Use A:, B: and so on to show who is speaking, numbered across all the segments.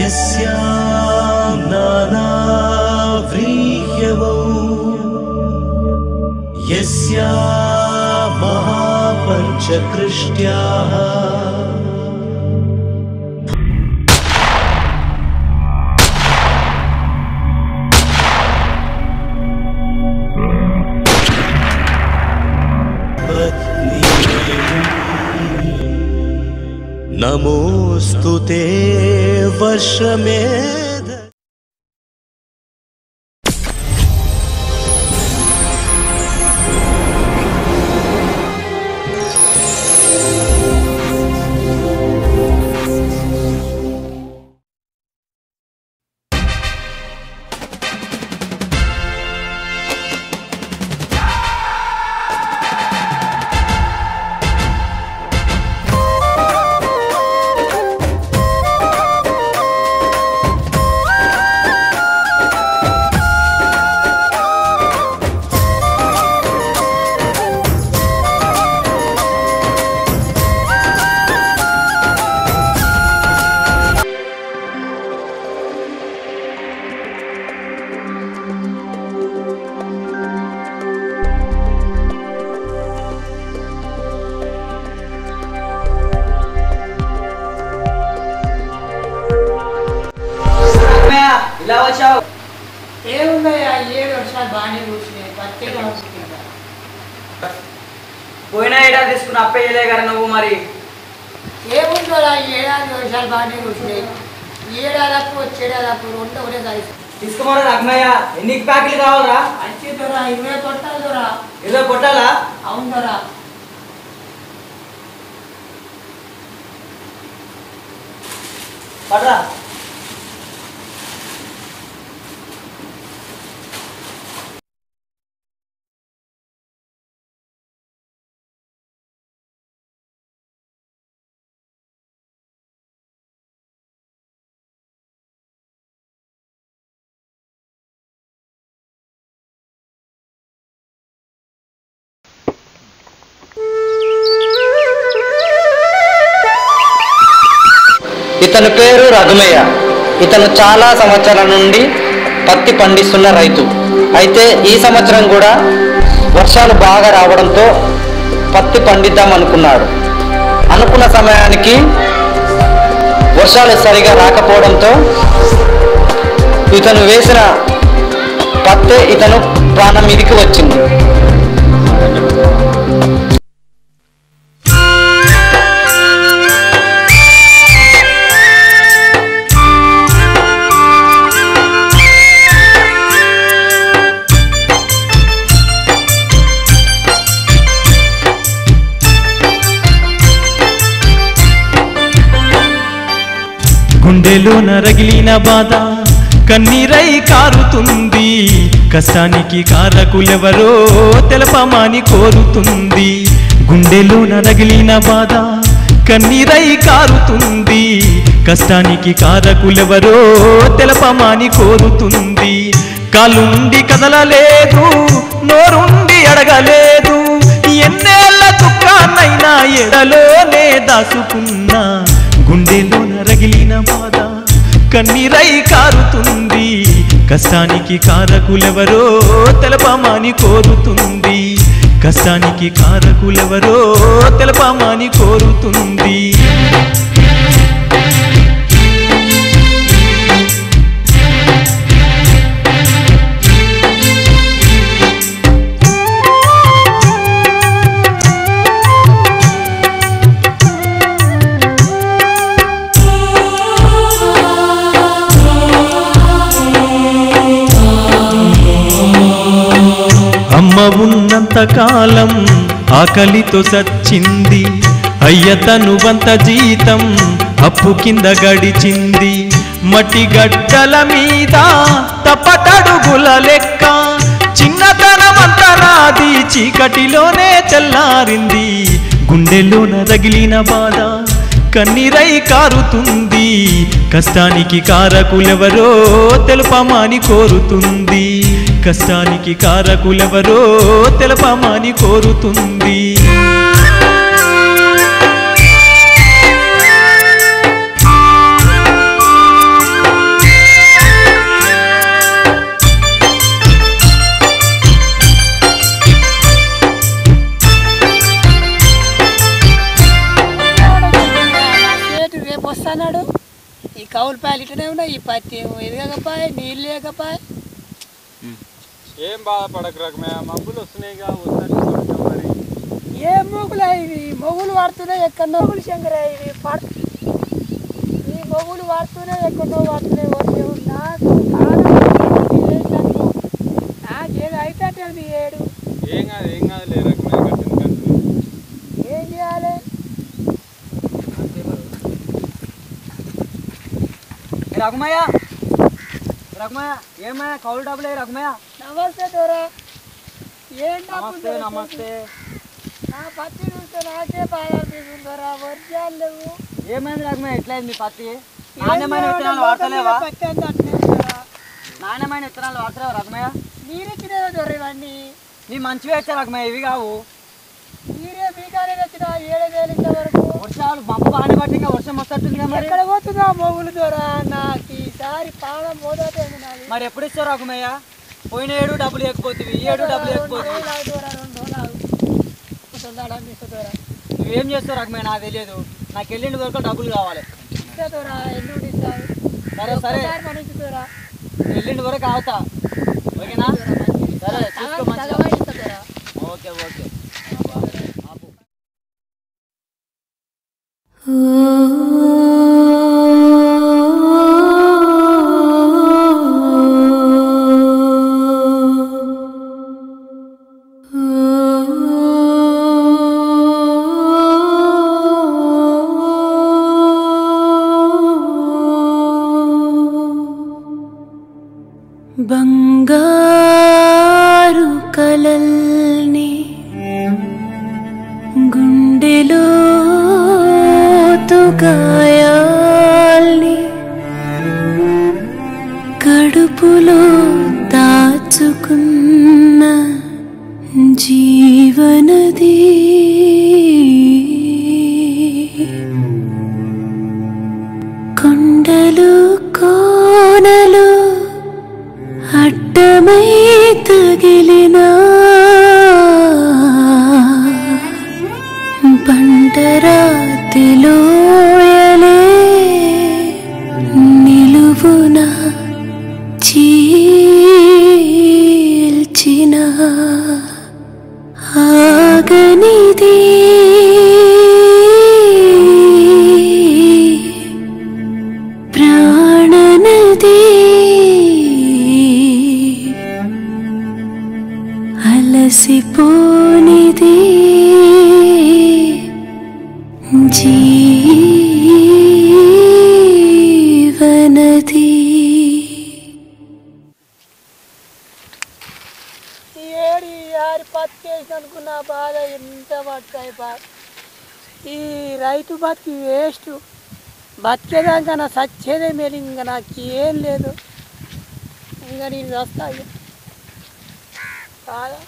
A: यस्यां नानाव्रीह्यवौ यस्या महापञ्चकृष्ट्याः नमोऽस्तु ते वर्षमेध
B: అమ్మయ్య, ఇలా వచ్చావు
C: ఏముందయ్యా ఏడు వర్షాలు బాగానే కూర్చున్నాయి పత్తిగా కూర్చుంటా
B: పోయిన ఏడాది తీసుకున్న అప్పయ్యలే కదా నువ్వు మరి
C: ఏముందో ఏడాది వర్షాలు బాగానే కూర్చున్నాయి ఏడాదప్పుడు వచ్చేడాదప్పుడు రెండు ఒకటే కలిసి
B: తీసుకోమరా అమ్మయ్య ఎన్ని ప్యాకెట్లు కావాలరా
C: మంచి దొరా ఇరవై కొట్టాలి దొరా
B: ఇరవై కొట్టాలా
C: అవును దొరా
B: పడరా
D: ఇతని పేరు రఘుమయ్య ఇతను చాలా సంవత్సరాల నుండి పత్తి పండిస్తున్న రైతు అయితే ఈ సంవత్సరం కూడా వర్షాలు బాగా రావడంతో పత్తి పండిద్దాం అనుకున్నాడు అనుకున్న సమయానికి వర్షాలు సరిగా రాకపోవడంతో ఇతను వేసిన పత్తే ఇతను ప్రాణం మీదికి వచ్చింది
E: గుండెలో నరగిలిన బాధ కన్నీరై కారుతుంది కష్టానికి కారకులెవరో తెలపమాని కోరుతుంది గుండెలో నరగిలిన బాధ కన్నీరై కారుతుంది కష్టానికి కారకులెవరో తెలపమాని కోరుతుంది కాలుండి కదలలేదు నోరుండి అడగలేదు ఎన్నేళ్ళ దుఃఖాన్నైనా ఎడలోనే దాచుకున్నా గుండెలో నరగిలిన బాధ కన్నీరై కారుతుంది కష్టానికి కారకులెవరో తెలపమాని కోరుతుంది కష్టానికి కారకులెవరో తెలపమాని కోరుతుంది అమ్మ ఉన్నంత కాలం ఆకలితో సచ్చింది అయ్య తనువంత జీతం అప్పు కింద గడిచింది మట్టి గడ్డల మీద తప్పటడుగుల లెక్క చిన్నతనమంత నాది చీకటిలోనే తెల్లారింది గుండెలోన రగిలిన బాధ కన్నీరై కారుతుంది కష్టానికి కారకులెవరో తెలుపమాని కోరుతుంది కష్టానికి కారకులెవరో తెలపమాని కోరుతుంది
C: కౌలు పాయలు ఇట్లనే ఉన్నాయి ఈ పత్తి ఏమో ఎదగకపోయే నీళ్ళు లేకపోయే
F: ఏం బాధపడకు రకమే మబ్బులు వస్తున్నాయిగా వస్తాను కొంచెం మరి
C: ఏ మొగులు ఇవి మొగులు వాడుతున్నాయి ఎక్కడో మొగులు శంకర ఇవి పడ ఈ మొగులు వాడుతూనే ఎక్కడో వాడుతున్నాయి వర్షం నాకు కాదు నాకేదో అయితే అది ఏడు
F: ఏం కాదు ఏం కాదు లే రకమే కట్టింది కట్టింది
C: ఏం చేయాలి
B: రఘుమయ్య రఘుమయ్య ఏమయ్య కౌలు డబ్బులే రఘుమయ్య
C: నమస్తే దొరా ఏం
B: నమస్తే
C: డబ్బులు
B: నమస్తే
C: నా పత్తి చూస్తే నాకే బాధ అనిపిస్తుంది దొరా వర్షాలు లేవు
B: ఏమైంది రఘుమయ్య ఎట్లయింది మీ పత్తి నాణ్యమైన విత్తనాలు వాడతలేవా
C: పత్తి అంతా అట్లే ఉందిరా.
B: నాణ్యమైన విత్తనాలు వాడతలేవా రఘుమయ్య
C: మీరెక్కినేవో దొర ఇవన్నీ
B: నీ మంచివి వచ్చా రఘుమయ్య ఇవి కావు
C: మీరే మీకానే వచ్చిన ఏడు వేలు ఇంత వరకు
B: వర్షాలు మబ్బు బాగానే పట్టి ఇంకా వర్షం వస్తుందిగా మరి
C: ఎక్కడ పోతుందా మొగులు దొరా నాకు ఈసారి పానం పోదోటేమి నాది
B: మరి ఎప్పుడు ఇస్తావు రఘుమయ్య పోయిన ఏడు డబ్బులు ఎక్కుపోతుంది ఈ ఏడు డబ్బులు
C: రెండు
B: ఎక్కుపోతుంది
C: రోజులు ఆగు దొరా, రెండు రోజులు ఆగు. కూర్చుందాడా మీకు దొరా.
B: నువ్వేం చేస్తావు రఘుమయ్య నాకు తెలియదు నాకు వెళ్ళిన వరకు డబ్బులు కావాలి
C: ఇస్తే దొరా, ఎల్లుండి ఇస్తావు.
B: సరే సరే
C: ఒక్కసారి మన ఇంటి దొరా.
B: వెళ్ళిండి వరకు ఆగుతా ఓకేనా సరే చూసుకో
C: సగం-
B: మంచిగా
C: సగమే ఇస్తా దొరా.
B: ఓకే ఓకే ఆపు.
G: బంగారు కలల్ని గుండెలో గాయాల్ని కడుపులో దాచుకున్న జీవనది కొండలు కోనలు అడ్డమై తగిలినా బండరాతిలోయలే నిలువున చీల్చిన ఆగనిది ప్రాణనది అలసిపోనిది జీవనది
C: ఈ ఏడు ఈ ఆరి పత్తి వేసి అనుకున్న బాధ ఎంత పట్టుకాయి బాధ ఈ రైతు బతికి వేస్ట్ బతికేదాకా నా సచ్చేదే మేలు ఇంకా నాకు ఏం లేదు ఇంకా నేను వస్తా ఇక. బాధ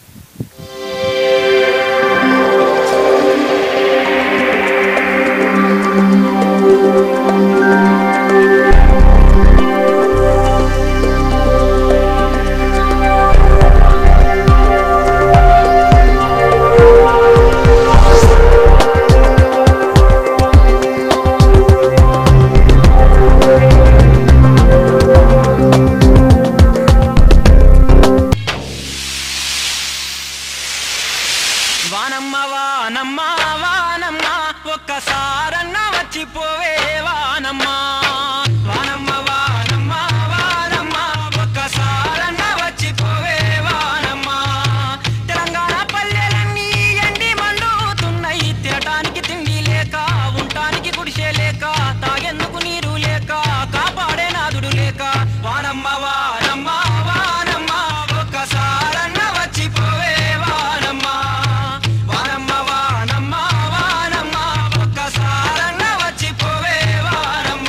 E: వానమ్మ వానమ్మ వానమ్మ ఒక్కసారన్న వచ్చిపోవే వానమ్మ వానమ్మ వానమ్మ వానమ్మ ఒక్కసారన్న వచ్చిపోవే వానమ్మ తెలంగాణ పల్లెలన్నీ ఎండి మండుతున్నాయి తినటానికి తిండి లేక ఉండటానికి గుడిసె లేక తాగేందుకు నీరు లేక కాపాడే నాదుడు లేక వానమ్మ వానమ్మ వానమ్మ ఒక్కసారన్న వచ్చిపోవే వానమ్మ వానమ్మ వానమ్మ వానమ్మ ఒక్కసారన్న వచ్చిపోవే వానమ్మ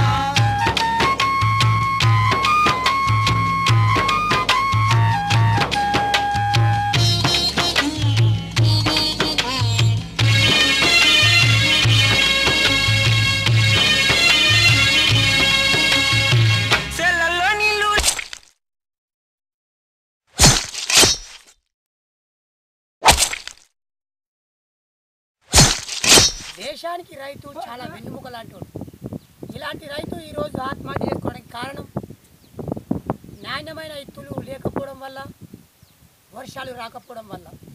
E: సెల్లల్లో నీళ్ళు
C: దేశానికి రైతు చాలా వెన్నుముక లాంటి ఇలాంటి రైతు ఈరోజు ఆత్మహత్య చేసుకోవడానికి కారణం నాణ్యమైన ఎత్తులు లేకపోవడం వల్ల వర్షాలు రాకపోవడం వల్ల